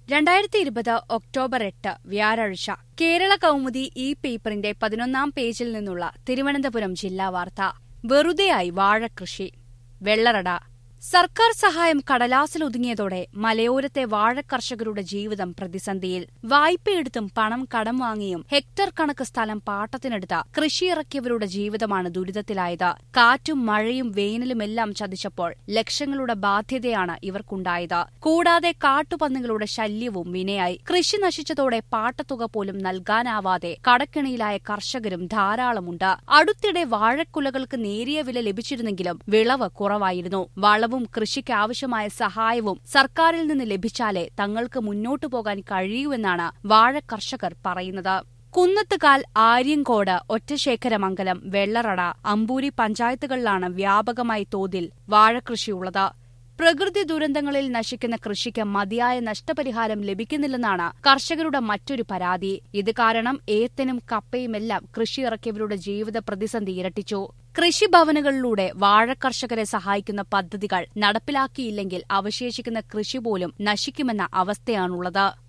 രണ്ടായിരത്തി ഇരുപത് ഒക്ടോബർ എട്ട് വ്യാഴാഴ്ച കേരള കൗമുദി ഈ പേപ്പറിന്റെ പതിനൊന്നാം പേജിൽ നിന്നുള്ള തിരുവനന്തപുരം ജില്ലാ വാർത്ത വെറുതെയായി വാഴകൃഷി വെള്ളറട സർക്കാർ സഹായം കടലാസിലൊതുങ്ങിയതോടെ മലയോരത്തെ വാഴക്കർഷകരുടെ ജീവിതം പ്രതിസന്ധിയിൽ വായ്പയെടുത്തും പണം കടം വാങ്ങിയും ഹെക്ടർ കണക്ക് സ്ഥലം പാട്ടത്തിനെടുത്ത കൃഷിയിറക്കിയവരുടെ ജീവിതമാണ് ദുരിതത്തിലായത് കാറ്റും മഴയും വേനലുമെല്ലാം ചതിച്ചപ്പോൾ ലക്ഷങ്ങളുടെ ബാധ്യതയാണ് ഇവർക്കുണ്ടായത് കൂടാതെ കാട്ടുപന്നികളുടെ ശല്യവും വിനയായി കൃഷി നശിച്ചതോടെ പാട്ടത്തുക പോലും നൽകാനാവാതെ കടക്കിണിയിലായ കർഷകരും ധാരാളമുണ്ട് അടുത്തിടെ വാഴക്കുലകൾക്ക് നേരിയ വില ലഭിച്ചിരുന്നെങ്കിലും വിളവ് കുറവായിരുന്നു വളവും കൃഷിക്ക് ആവശ്യമായ സഹായവും സർക്കാരിൽ നിന്ന് ലഭിച്ചാലേ തങ്ങൾക്ക് മുന്നോട്ടു പോകാൻ കഴിയൂവെന്നാണ് വാഴ കർഷകർ പറയുന്നത് കുന്നത്തുകാൽ ആര്യങ്കോട് ഒറ്റശേഖരമംഗലം വെള്ളറട അമ്പൂരി പഞ്ചായത്തുകളിലാണ് വ്യാപകമായി തോതിൽ വാഴകൃഷിയുള്ളത് പ്രകൃതി ദുരന്തങ്ങളിൽ നശിക്കുന്ന കൃഷിക്ക് മതിയായ നഷ്ടപരിഹാരം ലഭിക്കുന്നില്ലെന്നാണ് കർഷകരുടെ മറ്റൊരു പരാതി ഇത് കാരണം ഏത്തനും കപ്പയുമെല്ലാം കൃഷിയിറക്കിയവരുടെ ജീവിത പ്രതിസന്ധി ഇരട്ടിച്ചു കൃഷിഭവനുകളിലൂടെ വാഴക്കർഷകരെ സഹായിക്കുന്ന പദ്ധതികൾ നടപ്പിലാക്കിയില്ലെങ്കിൽ അവശേഷിക്കുന്ന കൃഷി പോലും നശിക്കുമെന്ന അവസ്ഥയാണുള്ളത്